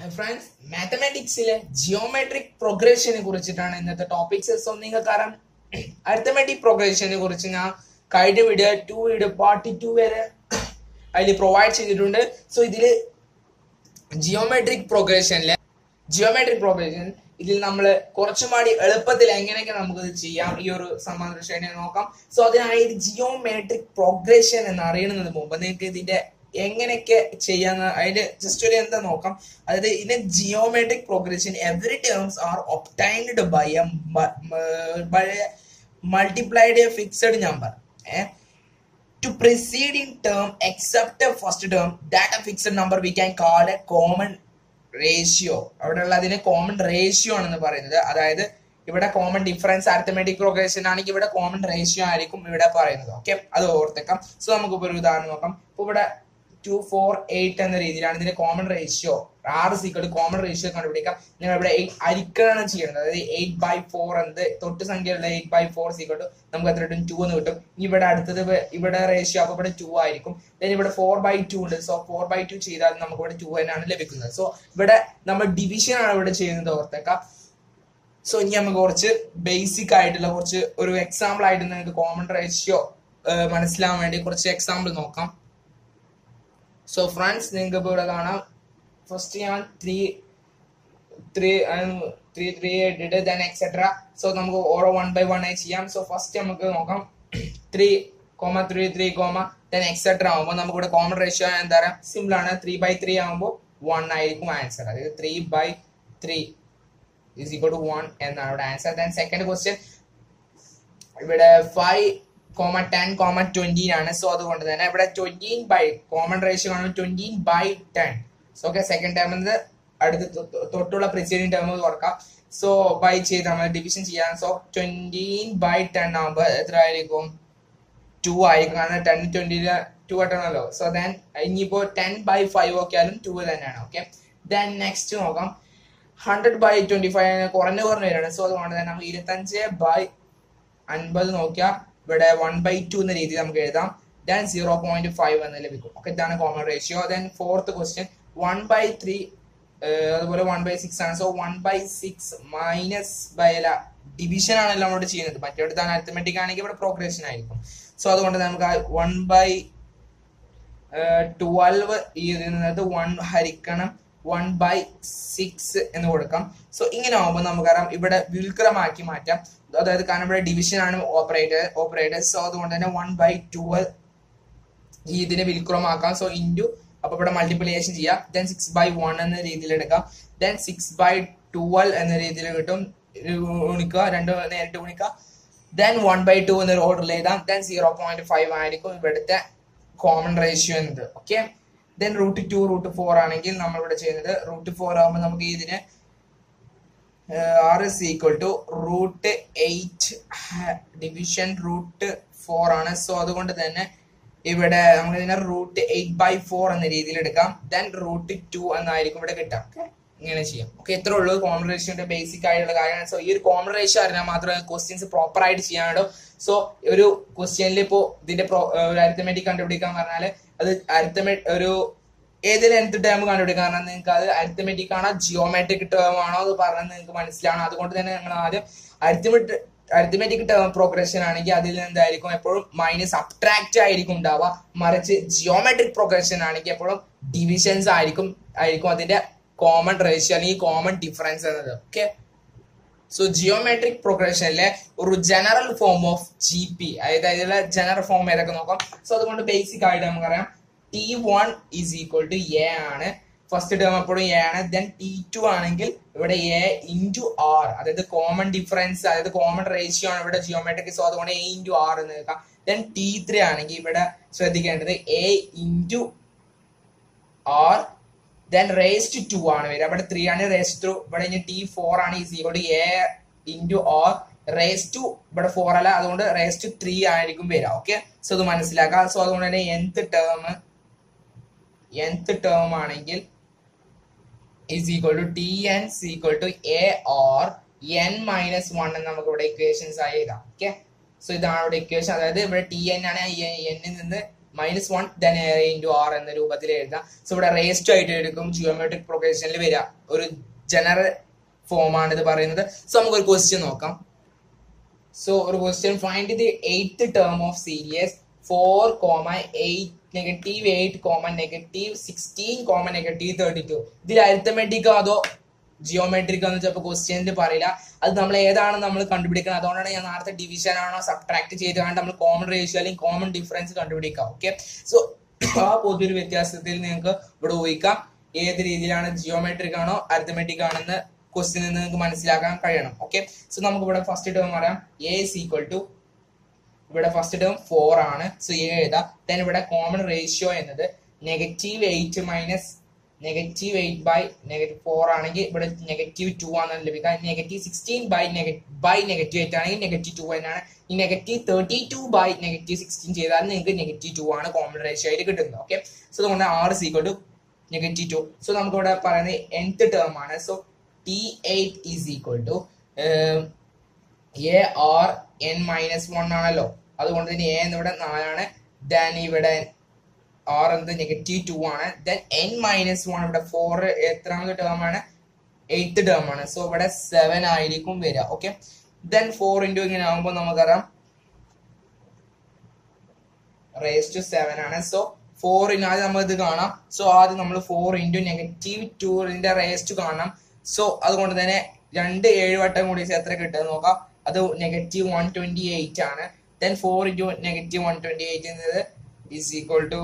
Friends മാത്തമാറ്റിക്സിലെ geometric പ്രോഗ്രഷനെ കുറിച്ചിട്ടാണ് ഇന്നത്തെ topics so നിങ്ങൾക്ക് അറിയാം അരിത്തമെറ്റിക് പ്രോഗ്രഷനെ കുറിച്ച് ഞാൻ കഴിഞ്ഞ video two video part two വരെ അതിൽ പ്രൊവൈഡ് ചെയ്തിട്ടുണ്ട് സോ ഇതിൽ ജിയോമെട്രിക് പ്രോഗ്രഷനിലെ ജിയോമെട്രിക് പ്രോഗ്രഷൻ ഇതിൽ നമ്മൾ കുറച്ചുമാടി എളുപ്പത്തിൽ എങ്ങനെയൊക്കെ നമുക്ക് ഇത് ചെയ്യാം ഈ ഒരു സമാന്തര ശ്രേണി നോക്കാം സോ അതിനായി ജിയോമെട്രിക് പ്രോഗ്രഷൻ എന്ന് അറിയുന്നതിന് മുമ്പ് നിങ്ങൾക്ക് ഇതിന്റെ എങ്ങനെയൊക്കെ ചെയ്യാന്ന് അതിന്റെ ജസ്റ്റ് ഒരു എന്താ നോക്കാം അതായത് ഇതിന്റെ geometric progression every terms are obtained by a by multiplied a fixed number uh to preceding term except the first term that a fixed number we can call a common ratio അവിടെയുള്ള അതിനെ common ratio ആണെന്ന് പറയുന്നത് അതായത് ഇവിടെ common difference arithmetic progression ആണെങ്കിൽ ഇവിടെ common ratio ആയിരിക്കും ഇവിടെ പറയുന്നത് ഓക്കെ അത് ഓർത്തേക്കാം സോ നമുക്ക് ഒരു ഉദാഹരണം നോക്കാം ഇപ്പൊ ഇവിടെ ടു ഫോർ എയ്റ്റ് എന്ന രീതിയിലാണ് ഇതിന്റെ കോമൺ റേഷ്യോ ആറ് സീക്കൾ കോമൺ റേഷ്യോ കണ്ടുപിടിക്കാം നിങ്ങൾ ഇവിടെ എയ്റ്റ് അരിക്കണം ചെയ്യുന്നത് അതായത് എയ്റ്റ് ബൈ ഫോർ എന്ത് തൊട്ട് സംഖ്യയുള്ള എയ്റ്റ് ബൈ ഫോർ സീക്കൾ നമുക്ക് എത്ര കിട്ടും ടു എന്ന് കിട്ടും ഇനി ഇവിടെ അടുത്തത് ഇവ- ഇവിടെ റേഷ്യോ അപ്പൊ ഇവിടെ ടു ആയിരിക്കും then ഇവിടെ ഫോർ ബൈ ടു ഉണ്ട് സോ ഫോർ ബൈ ടു ചെയ്താൽ നമുക്ക് ഇവിടെ ടു തന്നെയാണ് ലഭിക്കുന്നത് സോ ഇവിടെ നമ്മൾ ഡിവിഷൻ ആണ് ഇവിടെ ചെയ്യുന്നത് ഓർത്തേക്കാം സോ ഇനി നമുക്ക് കുറച്ച് ബേസിക് ആയിട്ടുള്ള കുറച്ച് ഒരു എക്സാമ്പിൾ ആയിട്ട് നിങ്ങൾക്ക് കോമൺ റേഷ്യോ മനസ്സിലാവാൻ വേണ്ടി കുറച്ച് എക്സാമ്പിൾ നോക്കാം സോ ഫ്രണ്ട്സ് നിങ്ങൾക്ക് ഇപ്പോൾ ഇവിടെ കാണാം ഫസ്റ്റ് ഞാൻ ത്രീ ത്രീ ത്രീ ത്രീ ഇട്ടിട്ട് ദെൻ എക്സെട്ര സോ നമുക്ക് ഓരോ വൺ ബൈ വൺ ആയി ചെയ്യാം സോ ഫസ്റ്റ് നമുക്ക് നോക്കാം three comma three three comma then etcetera ആകുമ്പോൾ നമുക്ക് ഇവിടെ കോമൺ റേഷ്യോ എന്താ പറയുക സിമ്പിൾ ആണ് ത്രീ ബൈ ത്രീ ആകുമ്പോൾ വൺ ആയിരിക്കും ആൻസർ അതായത് three by three is equal to one എന്നാണ് ഇവിടെ ആൻസർ ദെൻ സെക്കൻഡ് ക്വസ്റ്റ്യൻ ഇവിടെ five comma ten comma twenty ആണ് സോ അതുകൊണ്ട് തന്നെ ഇവിടെ ട്വന്റീൻ ബൈ കോമൺ റേഷ്യോ ആണ് twenty by ten so okay second term അടുത്ത് തൊ- തൊ- തൊട്ടുള്ള പ്രിസൈഡിങ് ടേം തുറക്കാം സോ ബൈ ചെയ്ത് നമ്മൾ ഡിവിഷൻ ചെയ്യാം സോ ട്വന്റീൻ ബൈ ടെൻ ആകുമ്പോൾ എത്ര ആയിരിക്കും ടു ആയിരിക്കും കാരണം ടെൻ ട്വന്റിയില് ടു ആയിട്ടാണല്ലോ സോ ദെൻ ഇനിയിപ്പോ ടെൻ ബൈ ഫൈവ് ഒക്കെയാലും ടു തന്നെയാണ് ഓക്കെ ദെൻ നെക്സ്റ്റ് നോക്കാം ഹൺഡ്രഡ് ബൈ ട്വന്റി ഫൈവ് കുറഞ്ഞു കുറഞ്ഞു വരികയാണ് സോ അതുകൊണ്ട് തന്നെ നമുക്ക് ഇരുപത്തഞ്ച് ബൈ അൻപത് നോക്കിയാൽ ഇവിടെ വൺ ബൈ ടു എന്ന രീതിയിൽ നമുക്ക് എഴുതാം ദെൻ സീറോ പോയിന്റ് ഫൈവ് എന്ന് ലഭിക്കും ഓക്കെ ഇതാണ് common ratio then fourth question one by three അതുപോലെ വൺ ബൈ സിക്സ് ആണ് so one by six minus by അല്ല ഡിവിഷൻ ആണല്ലോ നമ്മളോട് ചെയ്യുന്നത് മറ്റേടത്താണ് അരിത്തമെറ്റിക് ആണെങ്കിൽ ഇവിടെ പ്രോഗ്രഷൻ ആയിരിക്കും സോ അതുകൊണ്ട് നമുക്ക് വൺ ബൈ ട്വൽവ് ഈ ഇതിനകത്ത് വൺ ഹരിക്കണം വൺ ബൈ സിക്സ് എന്ന് കൊടുക്കാം സോ ഇങ്ങനെ ആവുമ്പോൾ നമുക്കറിയാം ഇവിടെ വിൽക്രമാക്കി മാറ്റാം അതായത് കാരണം ഇവിടെ ഡിവിഷൻ ആണ് ഓപ്പറേറ്റർ ഓപ്പറേറ്റർ സോ അതുകൊണ്ട് തന്നെ വൺ ബൈ ട്വൽവ് ഈ ഇതിനെ വിൽക്രമാക്കാം സോ ഇൻറ്റു അപ്പൊ ഇവിടെ മൾട്ടിപ്ലിക്കേഷൻ ചെയ്യാം ദെൻ സിക്സ് ബൈ വൺ എന്ന രീതിയിൽ എടുക്കാം ദെൻ സിക്സ് ബൈ ട്വൽവ് എന്ന രീതിയിൽ കിട്ടും ഇത് ഗുണിക്കുക രണ്ട് നേരിട്ട് ഗുണിക്കുക ദെൻ വൺ ബൈ ടു എന്നൊരു ഓർഡറിൽ എഴുതാം ദെൻ സീറോ പോയിന്റ് ഫൈവ് ആയിരിക്കും ഇവിടുത്തെ കോമൺ റേഷ്യോ എന്നത് okay then root two root four ആണെങ്കിൽ നമ്മൾ ഇവിടെ ചെയ്യുന്നത് റൂട്ട് ഫോർ ആകുമ്പോൾ നമുക്ക് ഇതിന് R is equal to root eight division root four ആണ് സോ അതുകൊണ്ട് തന്നെ ഇവിടെ നമുക്ക് ഇതിനെ റൂട്ട് എയ്റ്റ് ബൈ ഫോർ എന്ന രീതിയിൽ എടുക്കാം ദെൻ റൂട്ട് ടു എന്നായിരിക്കും ഇവിടെ കിട്ടാം Okay? ഇങ്ങനെ ചെയ്യാം ഓക്കെ ഇത്രേ ഉള്ളൂ കോമൺ റേഷ്യോന്റെ ബേസിക് ആയിട്ടുള്ള കാര്യമാണ് സോ ഈ ഒരു കോമൺ റേഷ്യോ അറിഞ്ഞാൽ മാത്രമേ ക്വസ്റ്റ്യൻസ് പ്രോപ്പർ ആയിട്ട് ചെയ്യാനുള്ളൂ സോ ഒരു ക്വസ്റ്റ്യനിൽ ഇപ്പോ ഇതിന്റെ pro- ഏർ ഒരു അരിത്തമെറ്റിക് കണ്ടുപിടിക്കാൻ പറഞ്ഞാൽ അത് അരിത്തമെ ഒരു ഏതിൽ എന്ത് ടേം കണ്ടുപിടിക്കാൻ പറഞ്ഞാൽ നിങ്ങൾക്ക് അത് അരിത്തമെറ്റിക് ആണോ ജിയോമെട്രിക് ടേം ആണോ അത് പറഞ്ഞാൽ നിങ്ങൾക്ക് മനസ്സിലാവണം അതുകൊണ്ട് തന്നെ നിങ്ങൾ ആദ്യം അരിത്തമെറ്റ് അരിത്തമെറ്റിക് ടേം പ്രോഗ്രഷൻ ആണെങ്കിൽ അതിൽ എന്തായിരിക്കും എപ്പോഴും മൈനസ് അബ്ട്രാക്റ്റ് ആയിരിക്കും ഉണ്ടാവുക മറിച്ച് ജിയോമെട്രിക് പ്രോഗ്രഷൻ ആണെങ്കിൽ എപ്പോഴും ഡിവിഷൻസ് ആയിരിക്കും ആയിരിക്കും അതിന്റെ കോമൺ റേഷ്യോ അല്ലെങ്കിൽ കോമൺ ഡിഫറൻസ് എന്നത് ഓക്കെ സോ ജിയോമെട്രിക് പ്രോഗ്രഷനിലെ ഒരു general form of G P അതായത് അതിലെ ജനറൽ ഫോം ഏതൊക്കെ നോക്കാം സോ അതുകൊണ്ട് ബേസിക് ആയിട്ട് നമുക്കറിയാം T one is equal to a ആണ് ഫസ്റ്റ് ടേം എപ്പോഴും എ ആണ് ദെൻ ടി ടു ആണെങ്കിൽ ഇവിടെ എ ഇൻറ്റു ആർ അതായത് കോമൺ ഡിഫറൻസ് അതായത് കോമൺ റേഷ്യോ ആണ് ഇവിടെ ജിയോമെട്രിക് സോ അതുകൊണ്ട് എ ഇൻറ്റു ആർ എന്ന് വെക്കാം ദെൻ ടി ത്രീ ആണെങ്കിൽ ഇവിടെ ശ്രദ്ധിക്കേണ്ടത് a into r then raised to ആണ് വരിക ഇവിടെ ത്രീ ആണ് റേസ്റ്റ് ടു ഇവിടെ ഇനി ടി ഫോർ ആണ് is equal to a into R raise to ഇവിടെ ഫോർ അല്ല അതുകൊണ്ട് റേസ് ടു ത്രീ ആയിരിക്കും വരിക ഓക്കെ സോ ഇത് മനസ്സിലാക്കാം സോ അതുകൊണ്ട് തന്നെ എന്ത് ടേം എന്ത് ടേം ആണെങ്കിൽ is equal to T n equal to a or n minus one എന്ന് നമുക്ക് ഇവിടെ ഇക്വേഷൻസ് ആയി എഴുതാം ഓക്കെ സോ ഇതാണ് ഇവിടെ ഇക്വേഷൻ അതായത് ഇവിടെ ടി എൻ ആണ് എന്നിൽ നിന്ന് minus one then a into r എന്ന രൂപത്തിൽ എഴുതാം സോ ഇവിടെ റേസ്റ്റ് ആയിട്ട് എടുക്കും ജിയോമെട്രിക് പ്രൊഗ്രഷനിൽ വരിക ഒരു ജനറൽ ഫോം ആണ് ഇത് പറയുന്നത് സോ നമുക്ക് ഒരു ക്വസ്റ്റ്യൻ നോക്കാം സോ ഒരു question find the eighth term of series four comma eight negative eight comma negative sixteen comma negative thirty two ഇതിൽ അരിത്തമെറ്റിക്കോ അതോ ജിയോമെട്രിക്കോ എന്ന് ചിലപ്പോൾ ക്വസ്റ്റ്യനിൽ പറയില്ല അത് നമ്മൾ ഏതാണ് നമ്മൾ കണ്ടുപിടിക്കുന്നത് അതുകൊണ്ടാണ് ഞാൻ നേരത്തെ ഡിവിഷൻ ആണോ സബ്ട്രാക്ട് ചെയ്തുകൊണ്ട് നമ്മൾ കോമൺ റേഷ്യോ അല്ലെങ്കിൽ കോമൺ ഡിഫറൻസ് കണ്ടുപിടിക്കാം ഓക്കെ സോ ആ പൊതുവൊരു വ്യത്യാസത്തിൽ നിങ്ങൾക്ക് ഇവിടെ ഊഹിക്കാം ഏത് രീതിയിലാണ് ജിയോമെട്രിക് ആണോ അരിത്തമെറ്റിക് ആണെന്ന് ക്വസ്റ്റ്യനിൽ നിന്ന് നിങ്ങൾക്ക് മനസ്സിലാക്കാൻ കഴിയണം ഓക്കെ സോ നമുക്ക് ഇവിടെ ഫസ്റ്റ് ടേം പറയാം എ ഇസ് ഈക്വൽ ടു ഇവിടെ ഫസ്റ്റ് ടേം ഫോർ ആണ് സോ എ എഴുതാം ദെൻ ഇവിടെ കോമൺ റേഷ്യോ എന്നത് negative eight minus negative eight by negative four ആണെങ്കിൽ ഇവിടെ നെഗറ്റീവ് ടു ആണ് ലഭിക്കുക negative sixteen by by negative eight ആണെങ്കിൽ നെഗറ്റീവ് ടു തന്നെയാണ് ഈ negative thirty two by negative sixteen ചെയ്താൽ നിങ്ങൾക്ക് നെഗറ്റീവ് ടു ആണ് കോമൺ റേഷ്യോ ആയിട്ട് കിട്ടുന്നത് ഓക്കെ സോ അതുകൊണ്ട് r is equal to negative two so നമുക്ക് ഇവിടെ പറയുന്നത് nth ടേം ആണ് so T eight is equal to a r n minus one ആണല്ലോ അതുകൊണ്ട് തന്നെ എ എന്നിവിടെ നാലാണ് ദെൻ ഇവിടെ ആർ എന്നത് നെഗറ്റീവ് ടു ആണ് ദെൻ എൻ മൈനസ് വൺ ഇവിടെ ഫോർ എത്രാമത്തെ ടേം ആണ് എയ്ത്ത് ടേം ആണ് സോ ഇവിടെ സെവൻ ആയിരിക്കും വരിക ഓക്കെ ദെൻ ഫോർ ഇൻറ്റു ഇങ്ങനെ ആകുമ്പോൾ നമുക്കറിയാം റേസ് ടു സെവൻ ആണ് സോ ഫോറിന് ആദ്യം നമ്മൾ ഇത് കാണാം സോ ആദ്യം നമ്മൾ ഫോർ ഇൻറ്റു നെഗറ്റീവ് ടൂറിന്റെ റേസ് ടു കാണാം സോ അതുകൊണ്ട് തന്നെ രണ്ട് ഏഴ് വട്ടം കൂടി എത്ര കിട്ടുക നോക്കാം അത് നെഗറ്റീവ് വൺ ട്വന്റി എയ്റ്റ് ആണ് then four into negative one twenty eight എന്നത് is equal to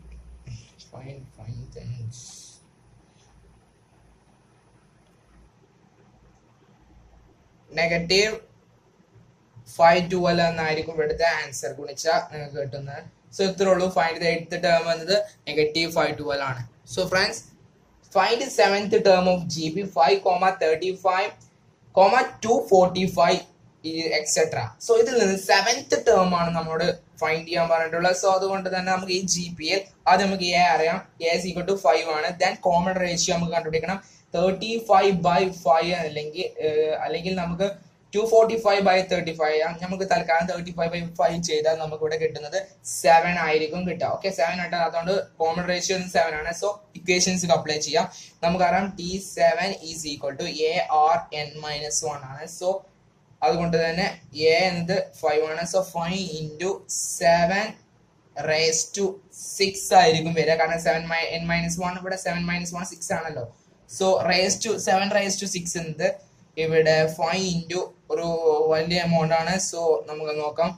negative five twelve എന്നായിരിക്കും ഇവിടുത്തെ ആൻസർ ഗുണിച്ചാൽ നിങ്ങൾക്ക് കിട്ടുന്നത് സോ ഇത്രേ ഉള്ളൂ ഫൈൻഡ് എയ്ത്ത് ടേം എന്നത് നെഗറ്റീവ് ഫൈവ് ട്വൽവ് ആണ് so friends find seventh term of G P five comma thirty five comma two forty five etcetera so ഇതിൽ നിന്ന് സെവൻത്ത് ടേം ആണ് നമ്മളോട് ഫൈൻഡ് ചെയ്യാൻ പറഞ്ഞിട്ടുള്ളത് സോ അതുകൊണ്ട് തന്നെ നമുക്ക് ഈ ജി പി എൽ ആദ്യം നമുക്ക് എ അറിയാം എ സീക്വൽ ടു ഫൈവ് ആണ് ദെൻ കോമൺ റേഷ്യോ നമുക്ക് കണ്ടുപിടിക്കണം തേർട്ടി ഫൈവ് ബൈ ഫൈവ് അല്ലെങ്കിൽ അല്ലെങ്കിൽ നമുക്ക് two forty five by thirty five നമുക്ക് തൽക്കാലം തേർട്ടി ഫൈവ് ബൈ ഫൈവ് ചെയ്താൽ നമുക്ക് ഇവിടെ കിട്ടുന്നത് സെവൻ ആയിരിക്കും കിട്ടുക ഓക്കെ സെവൻ ആയിട്ട് അതുകൊണ്ട് കോമൺ റേഷ്യോ സെവൻ ആണ് സോ ഇക്വേഷൻസ് അപ്ലൈ ചെയ്യാം നമുക്കറിയാം T seven is equal to a r n minus one ആണ് സോ അതുകൊണ്ട് തന്നെ എ എന്നത് ഫൈവ് ആണ് so five into seven raise to six ആയിരിക്കും വരിക കാരണം സെവൻ എൻ മൈനസ് വൺ ഇവിടെ സെവൻ മൈനസ് വൺ സിക്സ് ആണല്ലോ so raise to seven raise to six എന്നത് ഇവിടെ ഫൈവ് ഇൻറ്റു ഒരു വലിയ എമൗണ്ട് ആണ് സോ നമുക്ക് നോക്കാം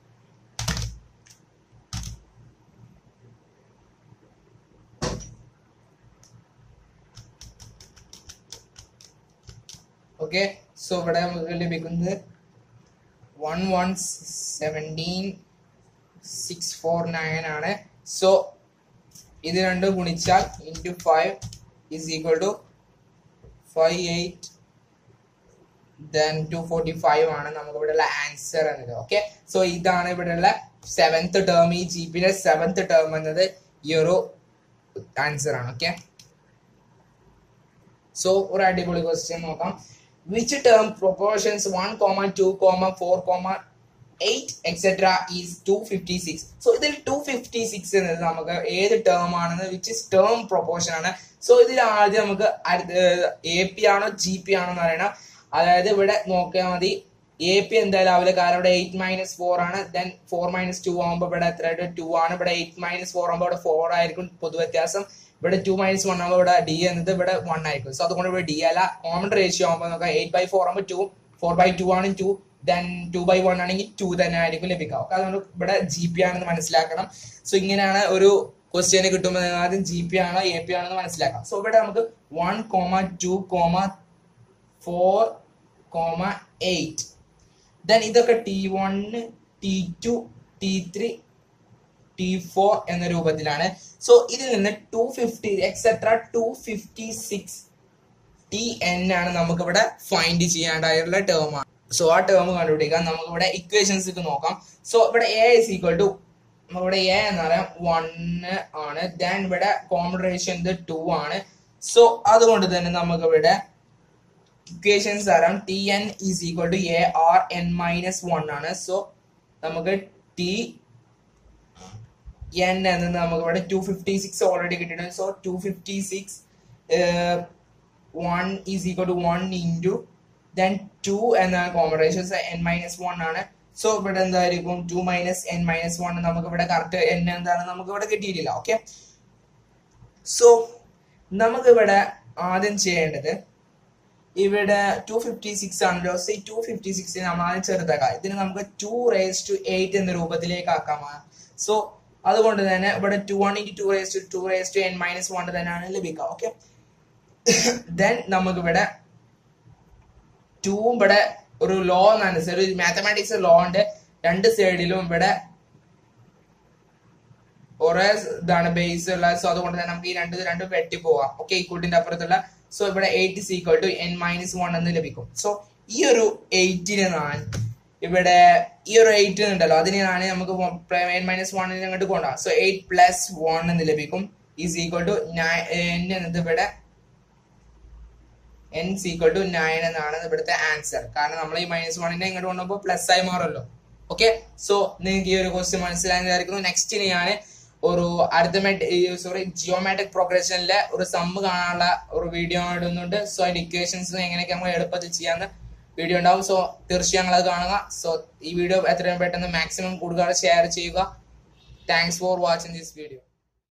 ഓക്കെ സോ ഇവിടെ നമുക്ക് ലഭിക്കുന്നത് one one seventeen six four nine ആണ് സോ ഇത് രണ്ടും ഗുണിച്ചാൽ into five is equal to five eight then two forty five ആണ് നമുക്ക് ഇവിടെ ഉള്ള ആൻസർ എന്നത് ഓക്കെ സോ ഇതാണ് ഇവിടെ ഉള്ള സെവൻത്ത് ടേം ഈ ജി പിയിലെ സെവൻത്ത് ടേം എന്നത് ഈ ഒരു ആൻസർ ആണ് ഓക്കെ സോ ഒരു അടിപൊളി ക്വസ്റ്റ്യൻ നോക്കാം which term proportions one comma two comma four comma eight etcetera is two fifty six so ഇതിൽ ടു ഫിഫ്റ്റി സിക്സ് എന്നത് നമുക്ക് ഏത് ടേം ആണെന്ന് വിച്ച് ഇസ് ടേം പ്രൊപ്പോർഷൻ ആണ് സോ ഇതിൽ ആദ്യം നമുക്ക് എ പി ആണോ ജി പി ആണോ എന്ന് അറിയണം അതായത് ഇവിടെ നോക്കിയാൽ മതി എ പി എന്തായാലും ആവില്ല കാരണം ഇവിടെ എയ്റ്റ് മൈനസ് ഫോർ ആണ് ദെൻ ഫോർ മൈനസ് ടു ആകുമ്പോൾ ഇവിടെ എത്രയായിട്ട് ടു ആണ് ഇവിടെ എയ്റ്റ് മൈനസ് ഫോർ ആകുമ്പോൾ ഇവിടെ ഫോർ ആയിരിക്കും പൊതു വ്യത്യാസം ഇവിടെ ടു മൈനസ് വൺ ആകുമ്പോൾ ഇവിടെ ഡി എന്നത് ഇവിടെ വൺ ആയിരിക്കും സോ അതുകൊണ്ട് ഇവിടെ ഡി അല്ല കോമൺ റേഷ്യോ ആകുമ്പോൾ നോക്കാം എയ്റ്റ് ബൈ ഫോർ ആകുമ്പോൾ ടു ഫോർ ബൈ ടു ആണ് two then two by one ആണെങ്കിൽ ടു തന്നെ ആയിരിക്കും ലഭിക്കുക ഓക്കെ അതുകൊണ്ട് ഇവിടെ ജി പി ആണെന്ന് മനസ്സിലാക്കണം സോ ഇങ്ങനെയാണ് ഒരു ക്വസ്റ്റ്യന് കിട്ടുമ്പോൾ ആദ്യം ജി പി ആണോ എ പി ആണെന്ന് മനസ്സിലാക്കാം സോ ഇവിടെ നമുക്ക് one comma two comma four comma eight then ഇതൊക്കെ T one T two T three T four എന്ന രൂപത്തിലാണ് സോ ഇതിൽ നിന്ന് two fifty etcetera two fifty six T n ആണ് നമുക്ക് ഇവിടെ ഫൈൻഡ് ചെയ്യാണ്ടായിട്ടുള്ള ടേം ആണ് സോ ആ ടേം കണ്ടുപിടിക്കാൻ നമുക്ക് ഇവിടെ ഇക്വേഷൻസ് നോക്കാം സോ ഇവിടെ എ ഇസ് ഈക്വൽ ടു ഇവിടെ എ എന്ന് പറയാം വണ് ആണ് ദെൻ ഇവിടെ കോമൺ റേഷ്യോ എന്ത് ടു ആണ് സോ അതുകൊണ്ട് തന്നെ നമുക്ക് ഇവിടെ ഇക്വേഷൻസ് തരാം T n is equal to a r n minus one ആണ് സോ നമുക്ക് ടി എൻ എന്ന് നമുക്ക് ഇവിടെ ടു ഫിഫ്റ്റി സിക്സ് ഓൾറെഡി കിട്ടിയിട്ടുണ്ട് so two fifty six one is equal to one into then two എന്നാണ് common ratios n minus one ആണ് so ഇവിടെ എന്തായിരിക്കും two minus n minus one നമുക്ക് ഇവിടെ കറക്റ്റ് എൻ എന്താണ് നമുക്ക് ഇവിടെ കിട്ടിയിട്ടില്ല ഓക്കെ സോ നമുക്ക് ഇവിടെ ആദ്യം ചെയ്യേണ്ടത് ഇവിടെ ടു ഫിഫ്റ്റി സിക്സ് ആണല്ലോ സോ ഈ ടു ഫിഫ്റ്റി സിക്സ് നമ്മൾ ആദ്യം ചെറുതാക്കാം ഇതിന് നമുക്ക് ടു റേസ് ടു എയ്റ്റ് എന്ന രൂപത്തിലേക്ക് ആക്കാം സോ അതുകൊണ്ട് തന്നെ ഇവിടെ two one into two raise to two raise to n minus one തന്നെയാണ് ലഭിക്കുക ഓക്കെ ദെൻ നമുക്ക് ഇവിടെ ടു ഇവിടെ ഒരു ലോ അനുസരിച്ച് ഒരു മാത്തമാറ്റിക്സ് ലോ ഉണ്ട് രണ്ട് സൈഡിലും ഇവിടെ ഒരേ ഇതാണ് ബേസ് ഉള്ള സോ അതുകൊണ്ട് തന്നെ നമുക്ക് ഈ രണ്ട് രണ്ടും വെട്ടി പോവാം ഓക്കെ ഈ കൂട്ടിന്റെ അപ്പുറത്തുള്ള സോ ഇവിടെ eight is equal to n minus one എന്ന് ലഭിക്കും സോ ഈ ഒരു എയ്റ്റിന് ഞാൻ ഇവിടെ ഈ ഒരു എയ്റ്റ് ഉണ്ടല്ലോ അതിന് ഞാൻ നമുക്ക് എൻ മൈനസ് വണ്ണിന് അങ്ങോട്ട് കൊണ്ടുപോകാം സോ എയ്റ്റ് പ്ലസ് വൺ എന്ന് ലഭിക്കും ഈസ് ഈക്വൽ ടു എൻ എന്നത് ഇവിടെ എൻ സീക്വൽ ടു നയൻ എന്നാണ് ഇവിടുത്തെ ആൻസർ കാരണം നമ്മൾ ഈ മൈനസ് വണ്ണിനെ ഇങ്ങോട്ട് കൊണ്ടുപോകുമ്പോൾ പ്ലസ് ആയി മാറുമല്ലോ ഓക്കെ സോ നിങ്ങൾക്ക് ഈ ഒരു ക്വസ്റ്റ്യൻ മനസ്സിലായെന്ന് വിചാരിക്കുന്നു നെക്സ്റ്റിന് ഞാൻ ഒരു അരിത്തമാറ്റിക് സോറി ജിയോമാറ്റിക് പ്രോഗ്രഷനിലെ ഒരു സമ്മ് കാണാനുള്ള ഒരു വീഡിയോ ഇടുന്നുണ്ട് സോ അതിന്റെ ഇക്വേഷൻസ് എങ്ങനെയൊക്കെ നമ്മൾ എളുപ്പത്തിൽ ചെയ്യാന്ന് വീഡിയോ ഉണ്ടാവും സോ തീർച്ചയായും നിങ്ങൾ അത് കാണുക സോ ഈ വീഡിയോ എത്രയും പെട്ടെന്ന് മാക്സിമം കൂടുതൽ ഷെയർ ചെയ്യുക thanks for watching this video